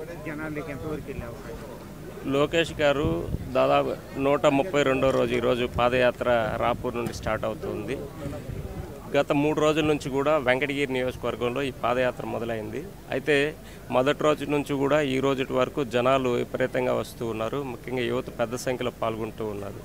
జనాలకి ఎంతవరకు వెళ్ళే అవకాశం ఉంది? లోకేష్ గారు దాదాపు నూట ముప్పై రెండో రోజు ఈరోజు పాదయాత్ర రాపూర్ నుండి స్టార్ట్ అవుతుంది గత మూడు రోజుల నుంచి కూడా వెంకటగిరి నియోజకవర్గంలో ఈ పాదయాత్ర మొదలైంది అయితే మొదటి రోజు నుంచి కూడా ఈ రోజు వరకు జనాలు విపరీతంగా వస్తూ ఉన్నారు ముఖ్యంగా యువత పెద్ద సంఖ్యలో పాల్గొంటూ ఉన్నారు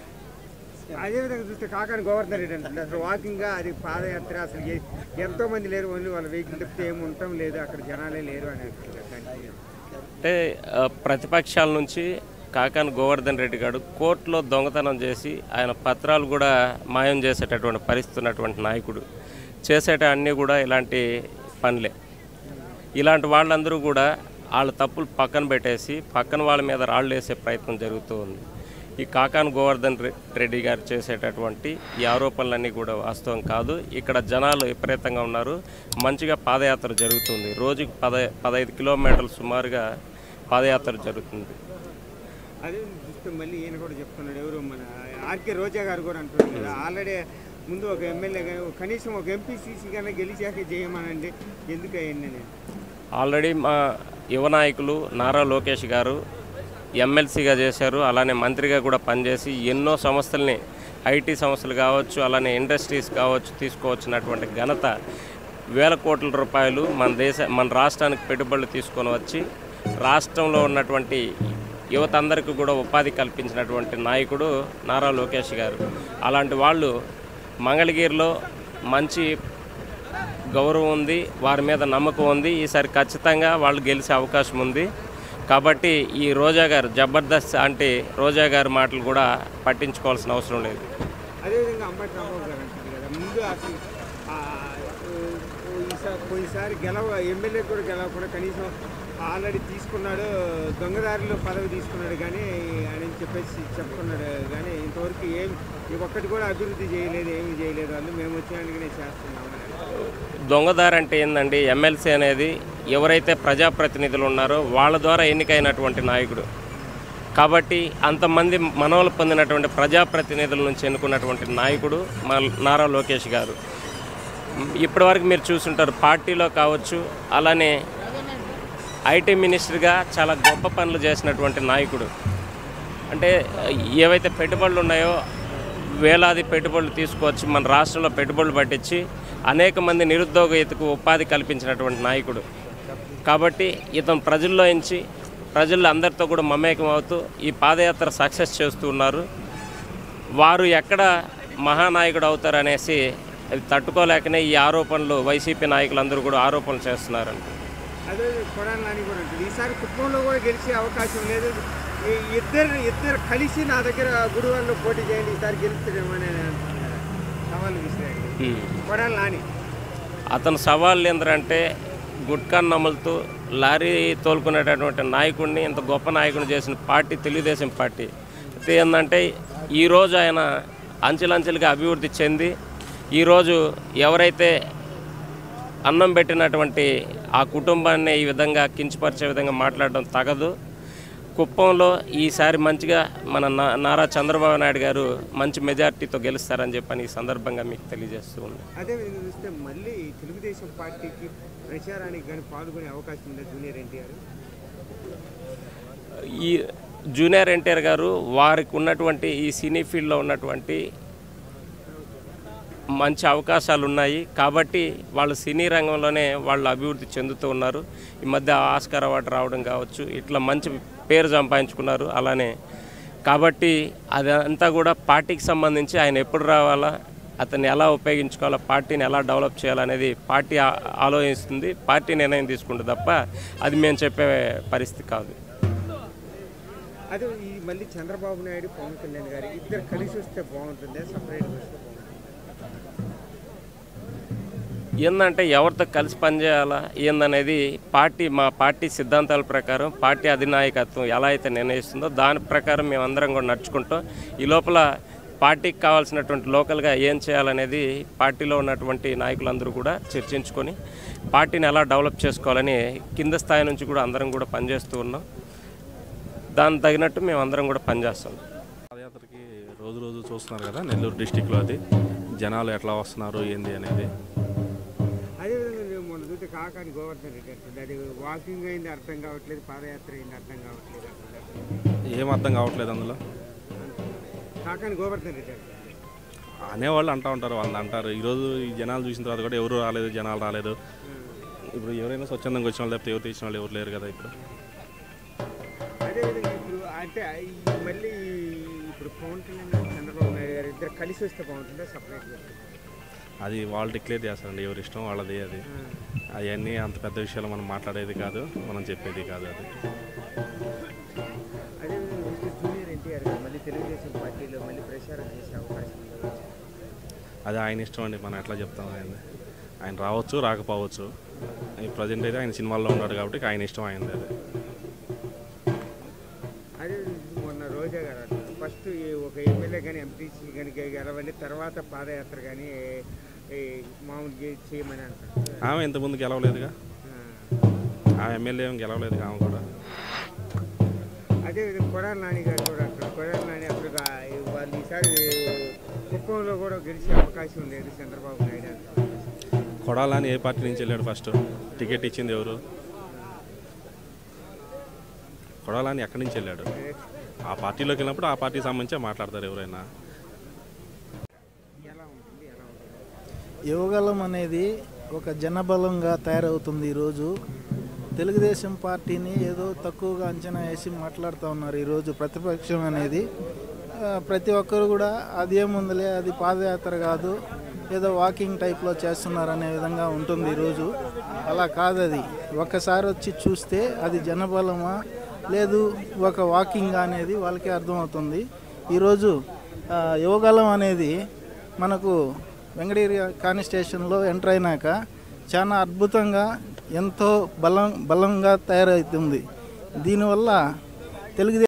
అదేవిధంగా చూస్తే కాకాని గోవర్ధన్ రెడ్డి అంటే అసలు వాకింగ్గా అది పాదయాత్ర అసలు ఏ- ఎంతో మంది లేరు ఓన్లీ వాళ్ళ వెహికల్ తప్పితే ఏమి ఉండటం లేదు అక్కడ జనాలే లేరు అని అంటున్నారు దానికి అంటే ఆ, ప్రతిపక్షాల నుంచి కాకాని గోవర్ధన్ రెడ్డి గారు కోర్టులో దొంగతనం చేసి ఆయన పత్రాలు కూడా మాయం చేసేటటువంటి పరిస్థితి ఉన్నటువంటి నాయకుడు చేసేట అన్నీ కూడా ఇలాంటి పనులే ఇలాంటి వాళ్ళందరూ కూడా వాళ్ళ తప్పులు పక్కన పెట్టేసి పక్కన వాళ్ళ మీద రాళ్ళు వేసే ప్రయత్నం జరుగుతూ ఉంది ఈ కాకాని గోవర్ధన్ రె- రెడ్డి గారు చేసేటటువంటి ఈ ఆరోపణలన్నీ కూడా వాస్తవం కాదు ఇక్కడ జనాలు విపరీతంగా ఉన్నారు మంచిగా పాదయాత్ర జరుగుతుంది రోజుకి పద పదహైదు కిలోమీటర్లు సుమారుగా పాదయాత్ర జరుగుతుంది అదే చూస్తే మళ్ళీ ఈయన కూడా చెప్తున్నాడు ఎవరు మన ఆర్కే రోజా గారు కూడా అంటున్నారు కదా ఆల్రెడీ ముందు ఒక ఎమ్మెల్యే కానీ కనీసం ఒక ఎంపీసీసీ కన్నా గెలిచాక చేయమనండి ఎందుకు అయ్యింది నేను ఆల్రెడీ మా యువ నాయకులు నారా లోకేష్ గారు ఎమ్మెల్సీగా చేశారు అలానే మంత్రిగా కూడా పనిచేసి ఎన్నో సంస్థల్ని ఐటీ సంస్థలు కావచ్చు అలానే ఇండస్ట్రీస్ కావచ్చు తీసుకువచ్చినటువంటి ఘనత వేల కోట్ల రూపాయలు మన దేశ మన రాష్ట్రానికి పెట్టుబడులు తీసుకొని వచ్చి రాష్ట్రంలో ఉన్నటువంటి యువత అందరికీ కూడా ఉపాధి కల్పించినటువంటి నాయకుడు నారా లోకేష్ గారు అలాంటి వాళ్ళు మంగళగిరిలో మంచి గౌరవం ఉంది వారి మీద నమ్మకం ఉంది ఈసారి ఖచ్చితంగా వాళ్ళు గెలిచే అవకాశం ఉంది కాబట్టి ఈ రోజా గారు జబర్దస్త్ అంటే రోజా గారి మాటలు కూడా పట్టించుకోవాల్సిన అవసరం లేదు అదేవిధంగా అంబటి రాంబాబు గారు అంటారు కదా ముందు అసలు ఆ, ఓ- ఈసారి పోయినసారి గెలవ ఎమ్మెల్యే కూడా గెలవకుండా కనీసం ఆల్రెడీ తీసుకున్నాడు దొంగదారిలో పదవి తీసుకున్నాడు కానీ అని చెప్పేసి చెప్తున్నాడు కానీ ఇంతవరకు ఏం ఈ ఒక్కటి కూడా అభివృద్ధి చేయలేదు ఏమీ చేయలేదు వాళ్ళు మేము వచ్చినాకనే చేస్తున్నామని అంటారు. దొంగదారి అంటే ఏందండి ఎమ్మెల్సీ అనేది ఎవరైతే ప్రజాప్రతినిధులు ఉన్నారో వాళ్ళ ద్వారా ఎన్నికైనటువంటి నాయకుడు కాబట్టి అంతమంది మనవలు పొందినటువంటి ప్రజాప్రతినిధుల నుంచి ఎన్నుకున్నటువంటి నాయకుడు మా నారా లోకేష్ గారు ఇప్పటివరకు మీరు చూసుంటారు పార్టీలో కావచ్చు అలానే ఐటీ మినిస్టర్గా చాలా గొప్ప పనులు చేసినటువంటి నాయకుడు అంటే ఏవైతే పెట్టుబడులు ఉన్నాయో వేలాది పెట్టుబడులు తీసుకొచ్చి మన రాష్ట్రంలో పెట్టుబడులు పట్టించి అనేక మంది నిరుద్యోగ యువతకు ఉపాధి కల్పించినటువంటి నాయకుడు కాబట్టి ఇతను ప్రజల్లో ఎంచి ప్రజల్లో అందరితో కూడా మమేకం అవుతూ ఈ పాదయాత్ర సక్సెస్ చేస్తూ ఉన్నారు వారు ఎక్కడ మహానాయకుడు అవుతారు అనేసి అది తట్టుకోలేకనే ఈ ఆరోపణలు వైసీపీ నాయకులందరూ కూడా ఆరోపణలు చేస్తున్నారండి అదే కొడాలి నాని కూడా ఉంటుంది ఈసారి కుప్పంలో కూడా గెలిచే అవకాశం లేదు ఈ ఇద్దరు ఇద్దరు కలిసి నా దగ్గర గుడివాడలో పోటీ చేయండి ఈసారి గెలుస్తారేమో అని అంటున్నారు. సవాలు విసిరాడు హ్మ్. కొడాలి నాని అతను సవాళ్ళు ఏంటంటే గుట్కా నమ్ములతో లారీ తోలుకునేటటువంటి నాయకుడిని ఇంత గొప్ప నాయకుడిని చేసిన పార్టీ తెలుగుదేశం పార్టీ అయితే ఏంటంటే ఈరోజు ఆయన అంచెలంచెలుగా అభివృద్ధి చెంది ఈరోజు ఎవరైతే అన్నం పెట్టినటువంటి ఆ కుటుంబాన్ని ఈ విధంగా కించపరిచే విధంగా మాట్లాడడం తగదు కుప్పంలో ఈసారి మంచిగా మన నా- నారా చంద్రబాబు నాయుడు గారు మంచి మెజార్టీతో గెలుస్తారని చెప్పని ఈ సందర్భంగా మీకు తెలియజేస్తూ ఉన్నాను అదే విధంగా చూస్తే మళ్ళీ తెలుగుదేశం పార్టీకి ప్రచారానికి కానీ పాల్గొనే అవకాశం ఉందా జూనియర్ ఎన్టీఆర్ ఈ జూనియర్ ఎన్టీఆర్ గారు వారికి ఉన్నటువంటి ఈ సినీ ఫీల్డ్లో ఉన్నటువంటి మంచి అవకాశాలు ఉన్నాయి కాబట్టి వాళ్ళు సినీ రంగంలోనే వాళ్ళు అభివృద్ధి చెందుతూ ఉన్నారు ఈ మధ్య ఆస్కార్ అవార్డు రావడం కావచ్చు ఇట్లా మంచి పేరు సంపాదించుకున్నారు అలానే కాబట్టి అదంతా కూడా పార్టీకి సంబంధించి ఆయన ఎప్పుడు రావాలా అతన్ని ఎలా ఉపయోగించుకోవాలా పార్టీని ఎలా డెవలప్ చేయాలనేది పార్టీ ఆ- ఆలోచిస్తుంది పార్టీ నిర్ణయం తీసుకుంటుంది తప్ప అది మేము చెప్పే పరిస్థితి కాదు అదే ఈ మళ్ళీ చంద్రబాబు నాయుడు పవన్ కళ్యాణ్ గారు ఇద్దరు కలిసి వస్తే బాగుంటుంది సపరేట్గా వస్తే బాగుంటుంది ఏందంటే ఎవరితో కలిసి పనిచేయాలా ఏందనేది పార్టీ మా పార్టీ సిద్ధాంతాల ప్రకారం పార్టీ అధినాయకత్వం ఎలా అయితే నిర్ణయిస్తుందో దాని ప్రకారం మేమందరం కూడా నడుచుకుంటాం ఈ లోపల పార్టీకి కావాల్సినటువంటి లోకల్గా ఏం చేయాలనేది పార్టీలో ఉన్నటువంటి నాయకులందరూ కూడా చర్చించుకొని పార్టీని ఎలా డెవలప్ చేసుకోవాలని కింద స్థాయి నుంచి కూడా అందరం కూడా పనిచేస్తూ ఉన్నాం దానికి తగినట్టు మేము అందరం కూడా పనిచేస్తాం పాదయాత్రకి రోజు రోజు చూస్తున్నారు కదా నెల్లూరు డిస్టిక్లో అది జనాలు ఎట్లా వస్తున్నారు ఏంది అనేది అదేవిధంగా నేను మొన్న చూస్తే కాకాని గోవర్ధన్ రెడ్డి అంటుంది అది వాకింగ్ అయింది అర్థం కావట్లేదు పాదయాత్ర అయింది అర్థం కావట్లేదు అంటున్నారు. ఏం అర్థం కావట్లేదు అందులో కాకాని గోవర్ధన్ రెడ్డి అంటుంది అనేవాళ్ళు అంటూ ఉంటారు వాళ్ళు అంటారు ఈరోజు ఈ జనాలు చూసిన తర్వాత కూడా ఎవరు రాలేదు జనాలు రాలేదు ఇప్పుడు ఎవరైనా స్వచ్ఛందంగా వచ్చిన వాళ్ళు లేకపోతే ఎవరు తెచ్చిన వాళ్ళు ఎవరు లేరు కదా ఇప్పుడు అదేవిధంగా ఇప్పుడు అంటే ఈ మళ్ళీ ఇప్పుడు పవన్ కళ్యాణ్ చంద్రబాబు నాయుడు గారు ఇద్దరు కలిసి వస్తే బాగుంటుందా సపరేట్గా అది వాళ్ళు డిక్లేర్ చేస్తారండి ఎవరి ఇష్టం వాళ్ళది అది అవన్నీ అంత పెద్ద విషయాలు మనం మాట్లాడేది కాదు మనం చెప్పేది కాదు అది అదేవిధంగా నెక్స్ట్ జూనియర్ ఎన్టీఆర్ గారు మళ్ళీ తెలుగుదేశం పార్టీలో మళ్ళీ ప్రచారం చేసే అవకాశం ఉంది అది ఆయన ఇష్టం అండి మనం ఎట్లా చెప్తాం ఆయన ఆయన రావచ్చు రాకపోవచ్చు ఈ ప్రజెంట్ అయితే ఆయన సినిమాల్లో ఉన్నాడు కాబట్టి ఆయన ఇష్టం ఆయనది అది అదే మొన్న రోజా గారు అంటారు ఫస్ట్ ఈ ఒక ఎమ్మెల్యే కానీ ఎంపీసీ కానీ గెలవండి తర్వాత పాదయాత్ర కానీ మామూలు చే- చేయమని అంటారు ఆమె ఇంతకుముందు గెలవలేదుగా ఆ. ఆ ఎమ్మెల్యే ఏం గెలవలేదు ఆమె కూడా అదేవిధంగా కొడాలి నాని గారు కూడా అంటారు కొడాలి నాని అప్పుడు గా- వాళ్ళు ఈసారి కుప్పంలో కూడా గెలిచే అవకాశం లేదు చంద్రబాబు నాయుడు అంటారు కొడాలని ఏ పార్టీ నుంచి వెళ్ళాడు ఫస్ట్ టికెట్ ఇచ్చింది ఎవరు కొడాలని ఎక్కడి నుంచి వెళ్ళాడు ఆ పార్టీలోకి వెళ్ళినప్పుడు ఆ పార్టీకి సంబంధించి మాట్లాడతారు ఎవరైనా ఎలా ఉంటుంది ఎలా ఉంటుంది యువగలం అనేది ఒక జనబలంగా తయారవుతుంది ఈరోజు తెలుగుదేశం పార్టీని ఏదో తక్కువగా అంచనా వేసి మాట్లాడుతూ ఉన్నారు ఈరోజు ప్రతిపక్షం అనేది ఆ, ప్రతి ఒక్కరు కూడా అదేముందిలే అది పాదయాత్ర కాదు ఏదో వాకింగ్ టైప్లో చేస్తున్నారు అనే విధంగా ఉంటుంది ఈరోజు అలా కాదు అది ఒక్కసారి వచ్చి చూస్తే అది జనబలమా లేదు ఒక వాకింగ్ అనేది వాళ్ళకి అర్థమవుతుంది ఈరోజు ఆ, యువగలం అనేది మనకు వెంకటగిరి కాన్స్టేషన్లో ఎంటర్ అయినాక చాలా అద్భుతంగా ఎంతో బలం బలంగా తయారవుతుంది దీనివల్ల తెలుగుదేశం